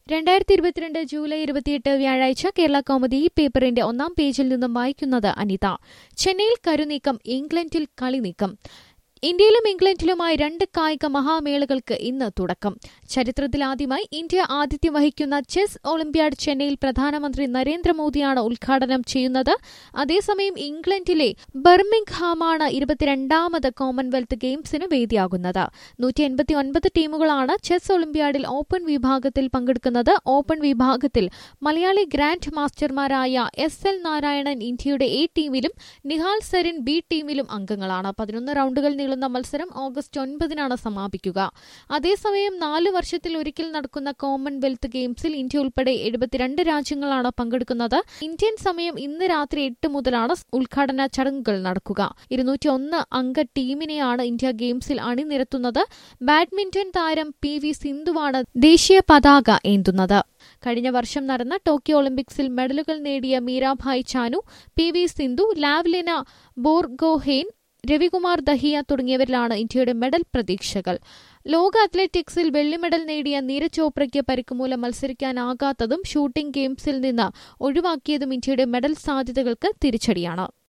രണ്ടായിരത്തി ഇരുപത്തിരണ്ട് ജൂലൈ ഇരുപത്തിയെട്ട് വ്യാഴാഴ്ച കേരള കൗമുദി ഈ പേപ്പറിന്റെ ഒന്നാം പേജിൽ നിന്നും വായിക്കുന്നത് അനിത ചെന്നൈയിൽ കരുനീക്കം ഇംഗ്ലണ്ടിൽ കളി നീക്കം ഇന്ത്യയിലും ഇംഗ്ലണ്ടിലുമായി രണ്ട് കായിക മഹാമേളകൾക്ക് ഇന്ന് തുടക്കം ചരിത്രത്തിലാദ്യമായി ഇന്ത്യ ആതിഥ്യം വഹിക്കുന്ന ചെസ് ഒളിമ്പ്യാഡ് ചെന്നൈയിൽ പ്രധാനമന്ത്രി നരേന്ദ്രമോദിയാണ് ഉദ്ഘാടനം ചെയ്യുന്നത് അതേസമയം ഇംഗ്ലണ്ടിലെ ബർമിംഗ്ഹാമാണ് ഇരുപത്തിരണ്ടാമത് കോമൺവെൽത്ത് ഗെയിംസിന് വേദിയാകുന്നത് നൂറ്റി എൺപത്തി ഒൻപത് ടീമുകളാണ് ചെസ് ഒളിമ്പ്യാഡിൽ ഓപ്പൺ വിഭാഗത്തിൽ പങ്കെടുക്കുന്നത് ഓപ്പൺ വിഭാഗത്തിൽ മലയാളി ഗ്രാൻഡ് മാസ്റ്റർമാരായ എസ് എൽ നാരായണൻ ഇന്ത്യയുടെ എ ടീമിലും നിഹാൽ സരിൻ ബി ടീമിലും അംഗങ്ങളാണ് പതിനൊന്ന് റൗണ്ടുകൾ നീളുന്ന മത്സരം ഓഗസ്റ്റ് ഒൻപതിനാണ് സമാപിക്കുക അതേസമയം നാല് വർഷത്തിൽ ഒരിക്കൽ നടക്കുന്ന കോമൺവെൽത്ത് ഗെയിംസിൽ ഇന്ത്യ ഉൾപ്പെടെ എഴുപത്തിരണ്ട് രാജ്യങ്ങളാണ് പങ്കെടുക്കുന്നത് ഇന്ത്യൻ സമയം ഇന്ന് രാത്രി എട്ട് മുതലാണ് ഉദ്ഘാടന ചടങ്ങുകൾ നടക്കുക ഇരുന്നൂറ്റി ഒന്ന് അംഗ ടീമിനെയാണ് ഇന്ത്യ ഗെയിംസിൽ അണിനിരത്തുന്നത് ബാഡ്മിന്റൺ താരം പി വി സിന്ധുവാണ് ദേശീയ പതാക ഏന്തുന്നത് കഴിഞ്ഞ വർഷം നടന്ന ടോക്കിയോ ഒളിമ്പിക്സിൽ മെഡലുകൾ നേടിയ മീരാഭായ് ചാനു പി വി സിന്ധു ലാവ്ലിന ബോർഗോഹെയ്ൻ രവികുമാർ ദഹിയ തുടങ്ങിയവരിലാണ് ഇന്ത്യയുടെ മെഡൽ പ്രതീക്ഷകൾ ലോക അത്ലറ്റിക്സിൽ വെള്ളി മെഡൽ നേടിയ നീരജ് ചോപ്രയ്ക്ക് പരിക്കുമൂലം മത്സരിക്കാനാകാത്തതും ഷൂട്ടിംഗ് ഗെയിംസിൽ നിന്ന് ഒഴിവാക്കിയതും ഇന്ത്യയുടെ മെഡൽ സാധ്യതകൾക്ക് തിരിച്ചടിയാണ്